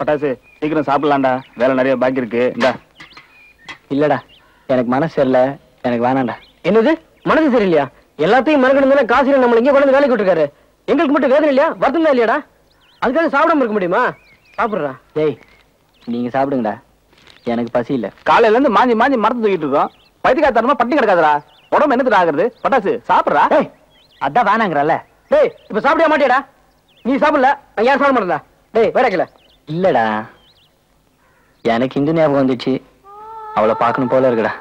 பட்டாசு சீக்கிரம் சாப்பிடலாம்டா வேலை நிறைய பாக்கி இருக்கு இந்தா இல்லடா எனக்கு மனசு சரியில்ல எனக்கு வேணாம்டா என்னது மனசு சரியில்லையா எல்லாத்தையும் மறக்கணும் காசு நம்மள இங்க கொண்டு வந்து வேலைக்கு விட்டுருக்காரு எங்களுக்கு மட்டும் வேதனை இல்லையா வருத்தம் தான் இல்லையாடா அதுக்காக சாப்பிடாம இருக்க முடியுமா சாப்பிடுறா டேய் நீங்க சாப்பிடுங்கடா எனக்கு பசி இல்ல காலையில இருந்து மாஞ்சி மாஞ்சி மரத்து தூக்கிட்டு இருக்கோம் பைத்தியக்காரத்தனமா பட்டி கிடக்காதடா உடம்பு என்னத்துல ஆகுறது பட்டாசு சாப்பிடுறா டேய் அதான் வேணாங்கறல டேய் இப்ப சாப்பிட மாட்டியாடா நீ சாப்பிடல நான் ஏன் சாப்பிட மாட்டேன்டா டேய் வேடக்கல இல்லடா எனக்கு இந்த ஞாபகம் வந்துச்சு அவளை பார்க்கணும் போல இருக்குடா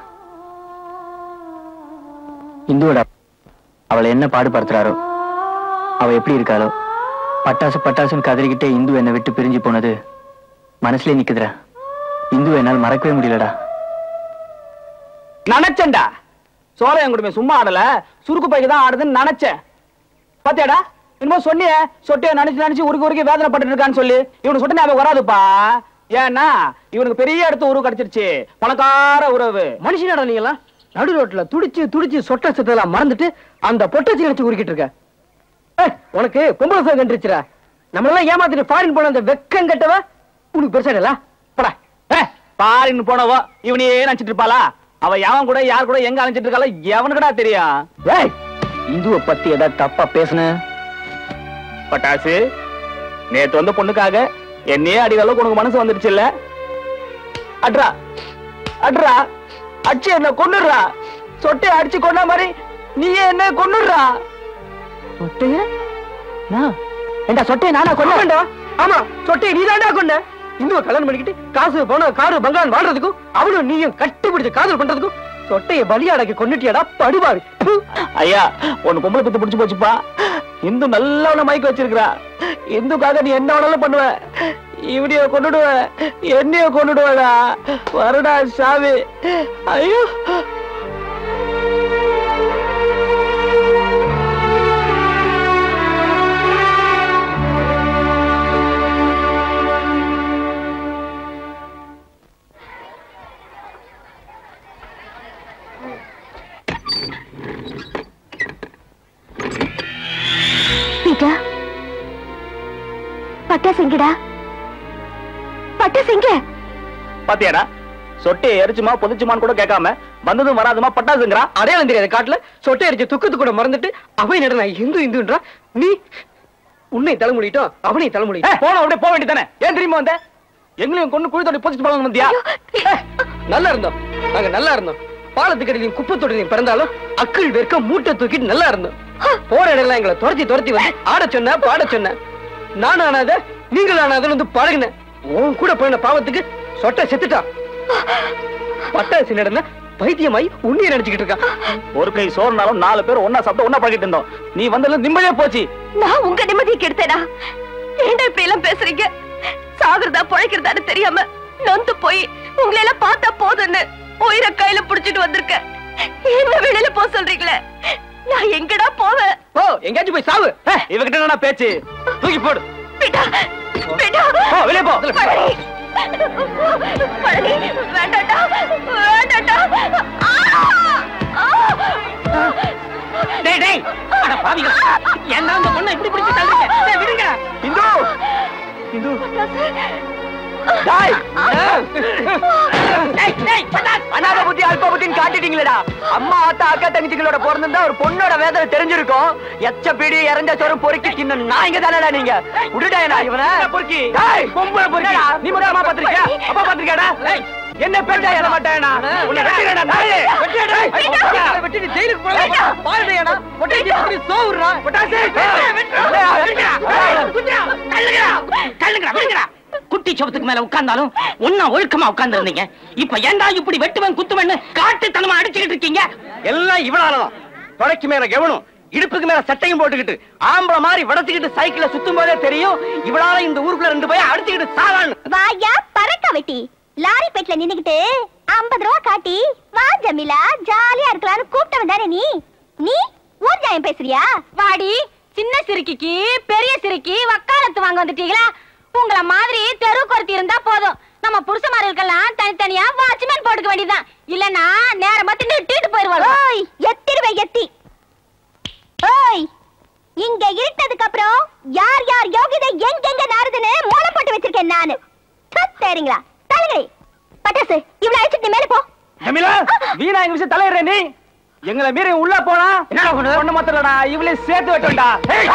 இந்துவோட அவளை என்ன பாடுபடுத்துறாரோ அவ எப்படி இருக்காளோ பட்டாசு பட்டாசுன்னு கதறிக்கிட்டே இந்து என்னை விட்டு பிரிஞ்சு போனது மனசுலயே நிக்குதுடா இந்து என்னால் மறக்கவே முடியலடா நினைச்சேன்டா சோழையன் குடும்பம் சும்மா ஆடல சுருக்கு பைக்கு தான் ஆடுதுன்னு நினைச்சேன் பாத்தியாடா இன்னும் சொன்னியே சொட்டிய நினைச்சு நினைச்சு உருக்கி உருக்கி வேதனை பட்டுட்டு இருக்கான்னு சொல்லி இவனுக்கு சொட்ட ஞாபகம் வராதுப்பா ஏன்னா இவனுக்கு பெரிய இடத்து உறவு கிடைச்சிருச்சு பணக்கார உறவு மனுஷனடா நீங்களா நடு ரோட்ல துடிச்சு துடிச்சு சொட்ட சத்தெல்லாம் மறந்துட்டு அந்த பொட்டச்சி நினைச்சு உருக்கிட்டு இருக்க ஏய், உனக்கு பொம்பளை சார் கண்டுச்சுரா நம்மளெல்லாம் ஏமாத்திட்டு ஃபாரின் போன அந்த வெக்கம் கட்டவ உனக்கு பெருசாடல படா பாரின்னு போனவோ இவனையே நினைச்சிட்டு இருப்பாளா அவ எவன் கூட யார் கூட எங்க அலைஞ்சிட்டு இருக்காளோ எவனுக்குடா தெரியும் ஏய் இந்துவை பத்தி ஏதாவது தப்பா பேசுன பட்டாசு நேத்து வந்த பொண்ணுக்காக என்னையே அடிக்கிற அளவுக்கு உனக்கு மனசு வந்துருச்சு இல்ல அட்ரா அட்ரா அடிச்சு என்ன கொன்னுடுறா சொட்டை அடிச்சு கொன்ன மாதிரி நீயே என்ன கொன்னுடுறா சொட்டைய நான் ஏண்டா சொட்டைய நானா கொண்டா ஆமா சொட்டைய நீ தாண்டா கொண்ட இந்துவை கல்யாணம் பண்ணிக்கிட்டு காசு பணம் காரு பங்களான் வாழ்றதுக்கும் அவனும் நீயும் கட்டி பிடிச்சு காதல் பண்றதுக்கும் சொட்டைய பலியாடக்கு கொண்டுட்டியாடா படுவாரு ஐயா உன் பொம்பளை பத்தி பிடிச்சு போச்சுப்பா இந்து நல்ல உன மயக்க வச்சிருக்கிறா இந்துக்காக நீ என்ன வேணாலும் பண்ணுவ இவனைய கொண்டுடுவ என்னைய கொண்டுடுவடா வருடா சாமி ஐயோ பீட்டா பட்டாசு எங்கடா பட்டாசு எங்க பாத்தியாடா சொட்டையை எரிச்சுமா பொதிச்சுமான்னு கூட கேட்காம வந்ததும் வராதுமா பட்டாசுங்கிறா அடையாளம் தெரியாத காட்டுல சொட்டை அடிச்சு துக்கத்து கூட மறந்துட்டு அவை நடன இந்து இந்துன்றா நீ உன்னை தலைமொழிட்டோம் அவனை தலைமொழி ஏய், போன அப்படியே போக வேண்டியதானே ஏன் தெரியுமா வந்த எங்களையும் கொண்டு குழி தோண்டி பொதிச்சு போலாம் வந்தியா நல்லா இருந்தோம் நாங்க நல்லா இருந்தோம் பாலத்துக்கடியிலையும் குப்பை தொட்டிலையும் பிறந்தாலும் அக்கள் வெறுக்க மூட்டை தூக்கிட்டு நல்லா இருந்தோம் போற இடம்லாம் எங்களை துரத்தி துரத்தி வந்து ஆட சொன்ன பாட சொன்ன நானும் ஆனாத நீங்கள் ஆனாதன்னு வந்து பழகினேன் உன் கூட போன பாவத்துக்கு சொட்டை செத்துட்டான் பட்டாசு நடந்த பைத்தியமாயி உன்னைய நினைச்சுக்கிட்டு இருக்கான் ஒரு கை சோறுனாலும் நாலு பேர் ஒன்னா சாப்பிட்டு ஒன்னா பழகிட்டு இருந்தோம் நீ வந்ததுல நிம்மதியா போச்சு நான் உங்க நிம்மதியை கெடுத்தேனா ஏன்டா இப்படி எல்லாம் பேசுறீங்க சாகுறதா பொழைக்கிறதான்னு தெரியாம நொந்து போய் உங்களை எல்லாம் பார்த்தா போதும்னு உயிரை கையில புடிச்சிட்டு வந்திருக்கேன் என்ன வெளியில போக சொல்றீங்களே நான் எங்கடா போவேன் ஓ எங்கேயாச்சும் போய் சாவு ஏய், இவகிட்ட என்ன பேச்சு தூக்கி போடு விடா விடா போ, வெளியே போ. பழனி பழனி வேண்டாடா வேண்டாடா ஆ! ஆ! டேய் டேய் அட பாவிகளா என்ன அந்த பொண்ணை இப்படி பிடிச்சு தள்ளுங்க டேய் விடுங்க இந்து இந்து டாய் டேய் டேய் பட்டாஸ் அனாத புத்தி அல்ப புத்தின்னு காட்டிட்டீங்களேடா அம்மா ஆத்தா அக்கா தங்கச்சிகளோட பிறந்திருந்தா ஒரு பொண்ணோட வேதனை தெரிஞ்சிருக்கும் எச்ச பீடி இறந்த சோறும் பொறுக்கி தின்ன நாய்ங்க தானடா நீங்க விடுடா என்ன இவன பொறுக்கி டாய் பொம்பளை பொறுக்கி நீ முதல்ல அம்மா பாத்திருக்கியா அப்பா பாத்திருக்கியாடா என்ன பேட்டா ஏற மாட்டேனா உன்னை வெட்டிடா நாயே வெட்டிடா வெட்டிட்டு ஜெயிலுக்கு போலாம் பாருடா பொட்டாசி இப்படி சோவுறா பொட்டாசி குட்டி சவத்துக்கு மேல உட்கார்ந்தாலும் ஒன்னா ஒழுக்கமா உட்கார்ந்து இருந்தீங்க இப்ப ஏன்டா இப்படி வெட்டுவன் குத்துவன் காட்டுத்தனமா அடிச்சுக்கிட்டு இருக்கீங்க எல்லாம் இவளாலதான் தொலைக்கு மேல கவனம் இடுப்புக்கு மேல சட்டையும் போட்டுக்கிட்டு ஆம்பளை மாதிரி வடத்துக்கிட்டு சைக்கிள்ல சுத்தும் போதே தெரியும் இவளால இந்த ஊருக்குள்ள ரெண்டு பையன் அடிச்சுக்கிட்டு சாவான்னு வாயா பறக்க வெட்டி லாரி பெட்ல நின்னுகிட்டு ஐம்பது ரூபா காட்டி வா ஜமிலா ஜாலியா இருக்கலாம்னு கூப்பிட்டவன் தானே நீ நீ ஊர் ஜாயம் பேசுறியா வாடி சின்ன சிறுக்கிக்கு பெரிய சிறுக்கி வக்காலத்து வாங்க வந்துட்டீங்களா உங்கள மாதிரி தெருவுக்கு ஒருத்தி இருந்தா போதும் நம்ம புருஷமார்களுக்கெல்லாம் தனித்தனியா வாட்ச்மேன் போட்டுக்க வேண்டியதுதான் இல்லனா நேரம் பார்த்து நிட்டுட்டு போயிருவாங்க ஓய் எத்திருவே எத்தி ஓய் இங்க இருட்டதுக்கு அப்புறம் யார் யார் யோகிதை எங்கெங்க நாருதுன்னு மூலம் போட்டு வச்சிருக்கேன் நானு தலையறீங்களா தலையறி பட்டாசு இவ்வளவு அழைச்சிட்டு நீ மேல போ ஜமீலா வீணா எங்க விஷயம் தலையிடுற நீ எங்களை மீறி உள்ள போனா என்ன ஒண்ணு மாத்திரடா இவளே சேர்த்து வெட்டோம்டா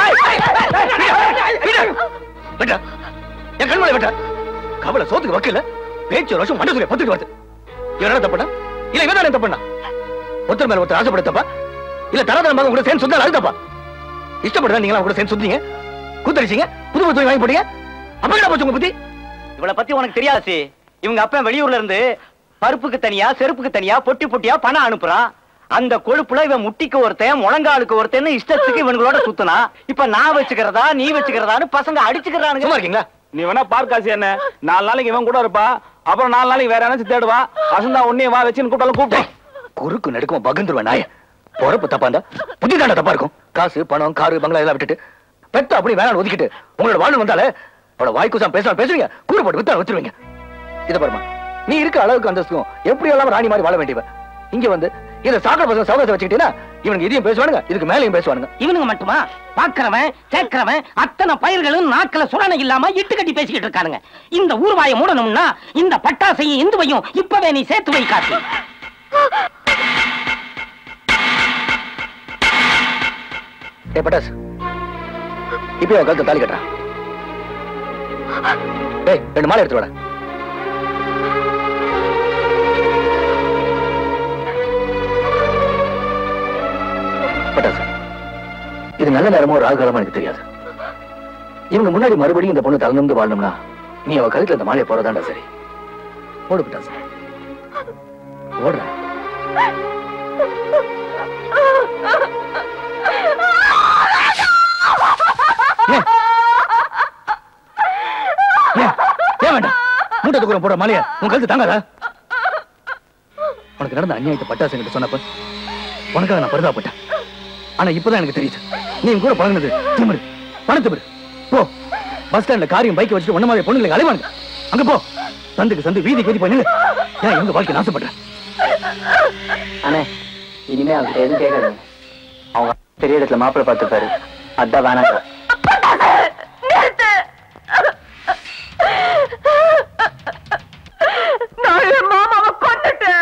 விட்டா என் கண்மலை விட்டா கவலை சோத்துக்கு வக்கல பேச்சு ஒரு வருஷம் மண்டை சொல்லி பத்துட்டு வருது இவன் தப்பண்ணா இல்ல இவன் தானே தப்பண்ணா ஒருத்தர் மேல ஒருத்தர் ஆசைப்பட தப்பா இல்ல தரதர மகன் கூட சேர்ந்து சொந்தா அது தப்பா இஷ்டப்படுறா நீங்களா கூட சேர்ந்து சுத்தீங்க கூத்தடிச்சீங்க புது புது துணி வாங்கி போட்டீங்க அப்ப என்ன போச்சு உங்க புத்தி இவளை பத்தி உனக்கு தெரியாது சி இவங்க அப்பா வெளியூர்ல இருந்து பருப்புக்கு தனியா செருப்புக்கு தனியா பொட்டி பொட்டியா பணம் அனுப்புறான் அந்த கொழுப்புல இவன் முட்டிக்கு ஒருத்தன் முழங்காலுக்கு ஒருத்தன் இஷ்டத்துக்கு இவனுங்களோட சுத்தனா இப்ப நான் வச்சுக்கிறதா நீ வச்சுக்கிறதான்னு பசங்க சும்மா அடிச்சுக்கிறானுங்க இருக்கீங்களா நீ வேணா பார்க்காசி என்ன நாலு நாளைக்கு இவன் கூட இருப்பா அப்புறம் நாலு நாளைக்கு வேற யாராச்சும் தேடுவா அசந்தா உன்னையும் வா வச்சுன்னு கூப்பிட்டாலும் கூப்பிட்டேன் குறுக்கு நடுக்கும் பகந்துருவேன் நாய பொறப்பு தப்பா இருந்தா புத்தி தாண்டா தப்பா இருக்கும் காசு பணம் காரு பங்களா எல்லாம் விட்டுட்டு பெத்த அப்படி வேணாம் ஒதுக்கிட்டு உங்களோட வாழ்வு வந்தாலே அவளோட வாய்க்குசாம் பேசலாம் பேசுவீங்க கூறு போட்டு வித்தா வச்சிருவீங்க இத பாருமா நீ இருக்க அளவுக்கு அந்தஸ்தும் எப்படி எல்லாம் ராணி மாதிரி வாழ வேண்டியவ இங்க வந்து இத சாக்கடை பசங்க சௌகரியத்தை வச்சுக்கிட்டீங்கன்னா இவனுக்கு இதையும் பேசுவானுங்க இதுக்கு மேலையும் பேசுவானுங்க இவனுங்க மட்டுமா பாக்குறவன் கேட்கிறவன் அத்தனை பயிர்களும் நாக்குல சுரணை இல்லாம இட்டு கட்டி பேசிக்கிட்டு இருக்கானுங்க இந்த ஊர்வாயை மூடணும்னா இந்த பட்டாசையும் இந்துவையும் இப்பவே நீ சேர்த்து வை காசு ஏ பட்டாஸ் இப்பயே உன் கழுத்தை தாலி கட்டுறான் ஏய் ரெண்டு மாலை எடுத்து வாடா பட்டாசு இது நல்ல நேரமோ ராகு காலமோ எனக்கு தெரியாது இவங்க முன்னாடி மறுபடியும் இந்த பொண்ணு தகுந்து வாழணும்னா நீ அவ கழுத்துல இந்த மாலையை போறதாண்டா சரி ஓடு பட்டாசு ஓடுற ஏன்? ஏன்? ஏன் வேண்டாம் மூட்டை தூக்குற போற மாலையா உன் கழுத்து தாங்காதா உனக்கு நடந்த அநியாயத்தை பட்டாசு கிட்ட சொன்னப்ப உனக்காக நான் பரிதாபப்பட்டேன் ஆனா இப்பதான் எனக்கு தெரியுது நீ இவன் கூட பழகுனது திமிரு பணத்திமிரு போ பஸ் ஸ்டாண்ட்ல காரியம் பைக் வச்சுட்டு ஒண்ணு மாதிரி பொண்ணுங்களை அலைவாங்க அங்க போ சந்துக்கு சந்து வீதிக்கு வீதி பண்ணு ஏன் எங்க வாழ்க்கை நாசப்படுற அண்ணே இனிமே அவர்கிட்ட எதுவும் கேட்காதுங்க அவங்க பெரிய இடத்துல மாப்பிள்ளை பார்த்துப்பாரு அதான் வேணாங்க நான் என் மாமாவை கொண்டுட்டேன்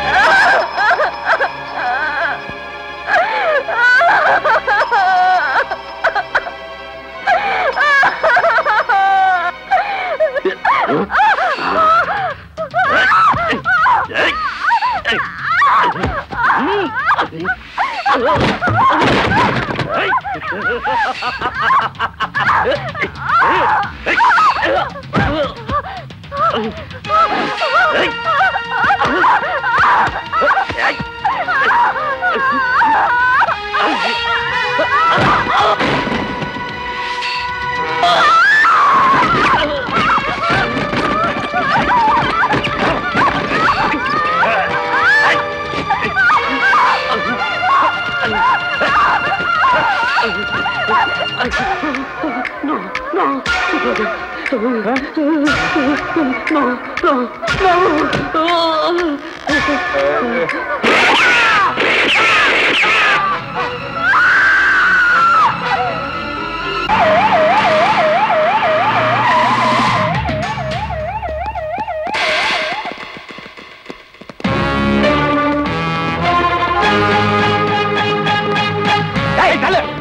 ஏய், தள்ளு.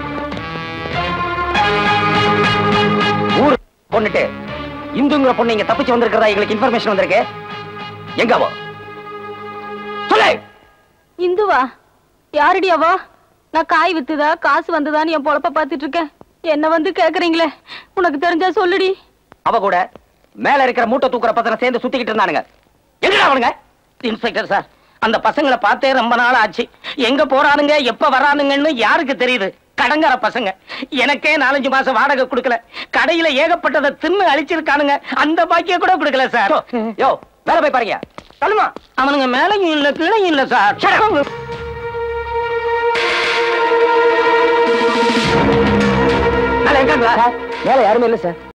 ஊர் பொண்ணுட்டு இந்துங்கிற பொண்ணு இங்க தப்பிச்சு வந்திருக்கிறதா எங்களுக்கு இன்ஃபர்மேஷன் வந்திருக்கு எங்க அவ சொல்லு இந்துவா யாரடி அவ நான் காய் வித்துதா காசு வந்ததான்னு என் பொழப்ப பாத்துட்டு இருக்கேன் என்ன வந்து கேக்குறீங்களே உனக்கு தெரிஞ்சா சொல்லுடி அவ கூட மேல இருக்கிற மூட்டை தூக்குற பசங்க சேர்ந்து சுத்திக்கிட்டு இருந்தானுங்க எங்கடா அவனுங்க இன்ஸ்பெக்டர் சார் அந்த பசங்களை பார்த்தே ரொம்ப நாள் ஆச்சு எங்க போறானுங்க எப்ப வரானுங்கன்னு யாருக்கு தெரியுது கடங்கார பசங்க எனக்கே நாலஞ்சு மாசம் வாடகை கொடுக்கல கடையில ஏகப்பட்டதை தின்னு அழிச்சிருக்கானுங்க அந்த பாக்கிய கூட கொடுக்கல சார் யோ மேல போய் பாருங்க தள்ளுமா அவனுங்க மேலையும் இல்ல கீழையும் இல்ல சார் மேல எங்க மேல யாருமே இல்ல சார்